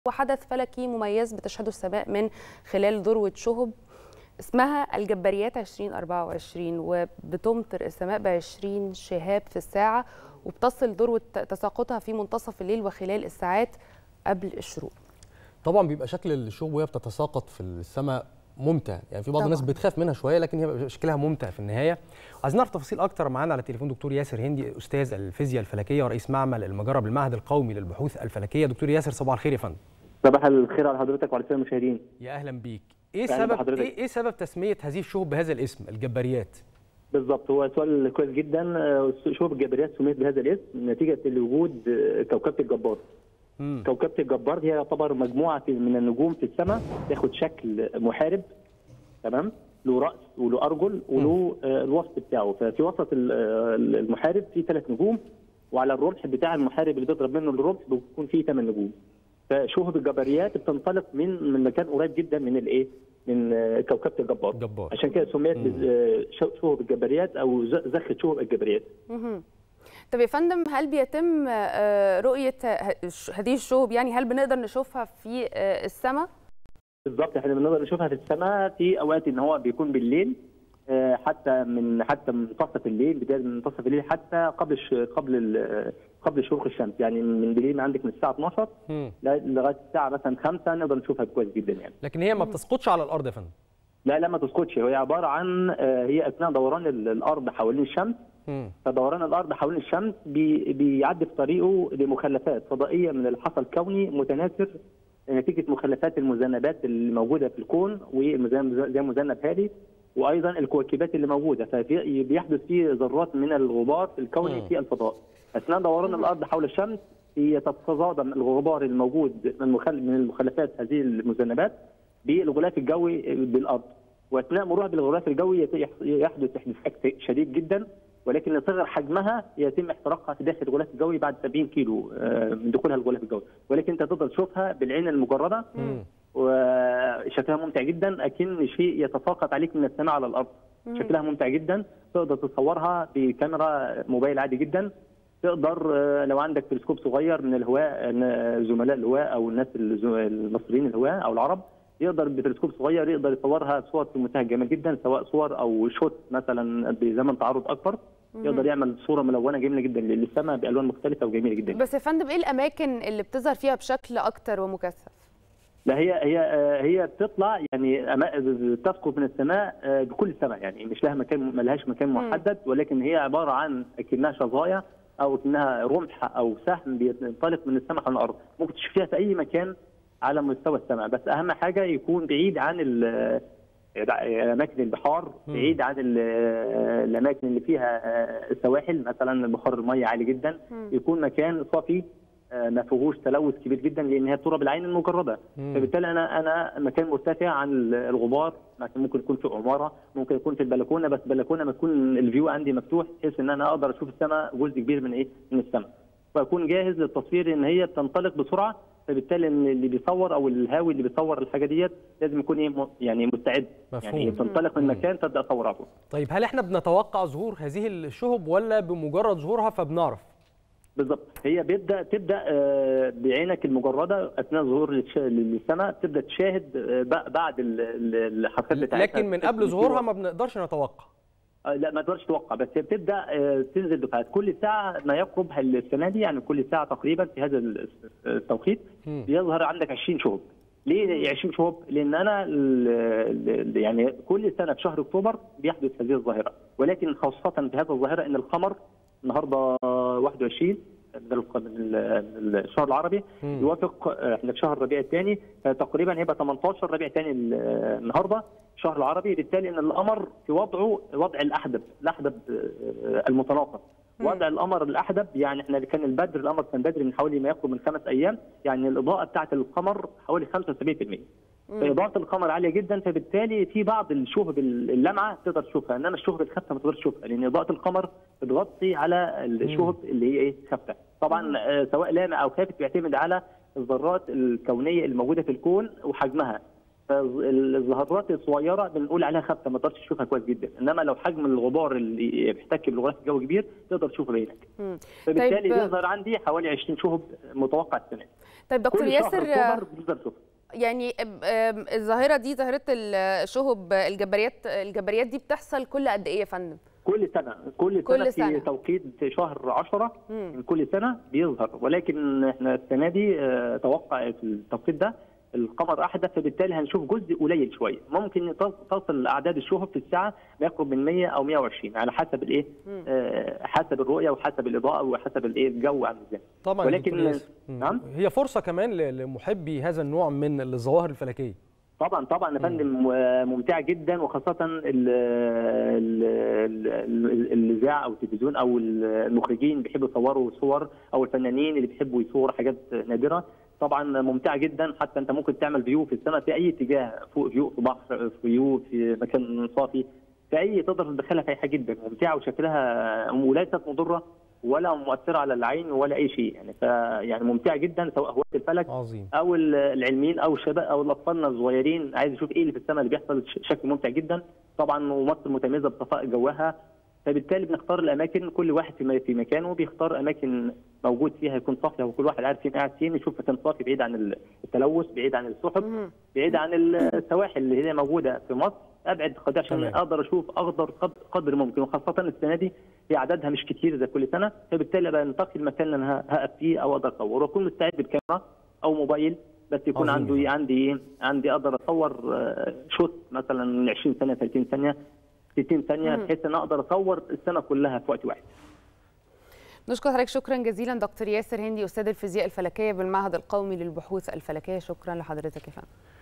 وحدث فلكي مميز بتشهده السماء من خلال ذروة شهب اسمها الجباريات 2024 وبتمطر السماء ب 20 شهاب في الساعة وبتصل ذروة تساقطها في منتصف الليل وخلال الساعات قبل الشروق طبعا بيبقى شكل الشهب وهي بتتساقط في السماء ممتع يعني في بعض الناس بتخاف منها شويه لكن هي شكلها ممتع في النهايه عايزين نعرف تفاصيل اكتر معانا على التليفون دكتور ياسر هندي استاذ الفيزياء الفلكيه ورئيس معمل المجره بالمعهد القومي للبحوث الفلكيه دكتور ياسر صباح الخير يا فندم صباح الخير على حضرتك وعلى الساده المشاهدين يا اهلا بيك ايه سبب ايه, إيه سبب تسميه هذه الشهب بهذا الاسم الجباريات بالظبط هو سؤال كويس جدا شهب الجباريات سميت بهذا الاسم نتيجه لوجود كوكبه الجبار مم. كوكبه الجبار هي يعتبر مجموعه من النجوم في السماء تاخد شكل محارب تمام له راس وله ارجل وله الوسط بتاعه ففي وسط المحارب في ثلاث نجوم وعلى الرمح بتاع المحارب اللي بيضرب منه الرمح بيكون فيه ثمان نجوم فشهب الجبريات بتنطلق من من مكان قريب جدا من الايه؟ من كوكبه الجبار جبار. عشان كده سميت شهب الجبريات او زخه شهب الجبريات طب يا فندم هل بيتم رؤيه هذه الشهب يعني هل بنقدر نشوفها في السماء؟ بالظبط احنا بنقدر نشوفها في السماء في اوقات ان هو بيكون بالليل حتى من حتى منتصف الليل بدايه من منتصف الليل حتى قبل قبل قبل شروق الشمس يعني من بالليل عندك من الساعه 12 لغايه الساعه مثلا 5 نقدر نشوفها كويس جدا يعني لكن هي ما بتسقطش على الارض يا فندم لا لا ما تسقطش هي عباره عن هي اثناء دوران الارض حوالين الشمس فدوران الارض حوالين الشمس بي بيعدي في طريقه لمخلفات فضائيه من الحصى الكوني متناثر نتيجه مخلفات المذنبات اللي موجوده في الكون وزي مذنب هادي وايضا الكويكبات اللي موجوده فبيحدث فيه ذرات من الغبار الكوني في الفضاء اثناء دوران الارض حول الشمس يتصادم الغبار الموجود من من المخلفات هذه المذنبات بالغلاف الجوي بالارض واثناء مرورها بالغلاف الجوي يحدث احتكاك شديد جدا ولكن لصغر حجمها يتم احتراقها في داخل الغلاف الجوي بعد 70 كيلو من دخولها الغلاف الجوي ولكن انت تقدر تشوفها بالعين المجرده وشكلها ممتع جدا اكن شيء يتساقط عليك من السماء على الارض شكلها ممتع جدا تقدر تصورها بكاميرا موبايل عادي جدا تقدر لو عندك تلسكوب صغير من الهواء زملاء الهواء او الناس المصريين الهواء او العرب يقدر بتلسكوب صغير يقدر يصورها صور في منتهى الجمال جدا سواء صور او شوت مثلا بزمن تعرض اكبر يقدر يعمل صوره ملونه جميله جدا للسماء بالوان مختلفه وجميله جدا بس يا فندم ايه الاماكن اللي بتظهر فيها بشكل اكتر ومكثف لا هي هي هي بتطلع يعني تسقط من السماء بكل السماء يعني مش لها مكان ما لهاش مكان محدد ولكن هي عباره عن اكنها شظايا او اكنها رمح او سهم بينطلق من السماء على الارض ممكن تشوفيها في اي مكان على مستوى السماء بس اهم حاجه يكون بعيد عن اماكن البحار بعيد عن الاماكن اللي فيها السواحل مثلا بحر الميه عالي جدا يكون مكان صافي ما فيهوش تلوث كبير جدا لان هي بترى بالعين المجرده فبالتالي انا انا مكان مرتفع عن الغبار ممكن يكون في عماره ممكن يكون في البلكونه بس البلكونه ما تكون الفيو عندي مفتوح بحيث ان انا اقدر اشوف السماء جزء كبير من ايه من السماء واكون جاهز للتصوير ان هي بتنطلق بسرعه فبالتالي اللي بيصور او الهاوي اللي بيصور الحاجه ديت لازم يكون ايه يعني مستعد مفهوم. يعني تنطلق من مكان تبدا اصور على طول طيب هل احنا بنتوقع ظهور هذه الشهب ولا بمجرد ظهورها فبنعرف بالظبط هي بيبدا تبدا بعينك المجرده اثناء ظهور للسماء تبدا تشاهد بعد الحركات بتاعتها لكن من قبل ظهورها ما بنقدرش نتوقع لا ما تقدرش تتوقع بس هي بتبدا تنزل دفعات كل ساعه ما يقرب السنه دي يعني كل ساعه تقريبا في هذا التوقيت بيظهر عندك 20 شهب ليه 20 شهب؟ لان انا يعني كل سنه في شهر اكتوبر بيحدث هذه الظاهره ولكن خاصه في هذه الظاهره ان القمر النهارده 21 من الشهر العربي مم. يوافق احنا في شهر الربيع الثاني تقريبا هيبقى 18 ربيع ثاني النهارده الشهر العربي بالتالي ان القمر في وضعه وضع الاحدب الاحدب المتناقض وضع القمر الاحدب يعني احنا كان البدر القمر كان بدري من حوالي ما يقرب من خمس ايام يعني الاضاءه بتاعه القمر حوالي 75% فاضاءه القمر عاليه جدا فبالتالي في بعض الشهب اللمعه تقدر تشوفها انما الشهب الخافته ما تقدرش تشوفها لان اضاءه القمر بتغطي على الشهب اللي هي ايه خافته طبعا آه سواء لامع او خافت بيعتمد على الذرات الكونيه الموجوده في الكون وحجمها فالزهرات الصغيره بنقول عليها خفه ما تقدرش تشوفها كويس جدا انما لو حجم الغبار اللي بيحتك بغلاف الجو كبير تقدر تشوفه بعينك فبالتالي طيب بيظهر عندي حوالي 20 شهب متوقع السنه طيب دكتور كل شهر ياسر أكتوبر بنقدر نشوفها يعني آم، آم، الظاهره دي ظاهره الشهب الجبريات الجبريات دي بتحصل كل قد ايه يا فندم كل سنه كل, كل سنه في سنة. توقيت شهر 10 مم. من كل سنه بيظهر ولكن احنا السنه دي آه، توقع في التوقيت ده القمر احدث فبالتالي هنشوف جزء قليل شويه ممكن تص- تصل اعداد الشهب في الساعه ما يقرب من 100 او 120 على حسب الايه آه، حسب الرؤيه وحسب الاضاءه وحسب الايه الجو عامل ازاي طبعا يا ولكن دكتور ياسر. مم. نعم هي فرصه كمان ل- لمحبي هذا النوع من الظواهر الفلكيه طبعا طبعا يا فندم آه، ممتعه جدا وخاصه ال- ال- ال- ال- الاذاعه او التلفزيون او المخرجين بيحبوا يصوروا صور او الفنانين اللي بيحبوا يصوروا حاجات نادره طبعا ممتعه جدا حتى انت ممكن تعمل فيو في السماء في اي اتجاه فوق فيو في بحر في فيو في مكان صافي في اي تقدر تدخلها في اي حاجه جدا ممتعه وشكلها وليست مضره ولا مؤثره على العين ولا اي شيء يعني فيعني ممتعه جدا سواء هواة الفلك عظيم او ال- العلميين او الشباب او الاطفال الصغيرين عايز يشوف ايه اللي في السماء اللي بيحصل ش- شكل ممتع جدا طبعا ومصر متميزه بصفاء جوها فبالتالي بنختار الاماكن كل واحد في م- في مكانه بيختار اماكن موجود فيها يكون صافيه وكل واحد عارف فين قاعد فين يشوف مكان صافي بعيد عن ال- التلوث بعيد عن السحب بعيد عن السواحل اللي هي موجوده في مصر ابعد قدر عشان تمام. اقدر اشوف اخضر قد- قدر ممكن وخاصه السنه دي هي عددها مش كتير زي كل سنه فبالتالي بنتقي المكان اللي انا ه- هقف فيه او اقدر اصور واكون مستعد بكاميرا او موبايل بس يكون عظيم. عندي عندي ايه عندي اقدر اصور آه، شوت مثلا من 20 ثانيه 30 ثانيه 60 ثانيه مم. بحيث ان اقدر اصور السنه كلها في وقت واحد نشكر حضرتك شكرا جزيلا دكتور ياسر هندي استاذ الفيزياء الفلكيه بالمعهد القومي للبحوث الفلكيه شكرا لحضرتك يا فندم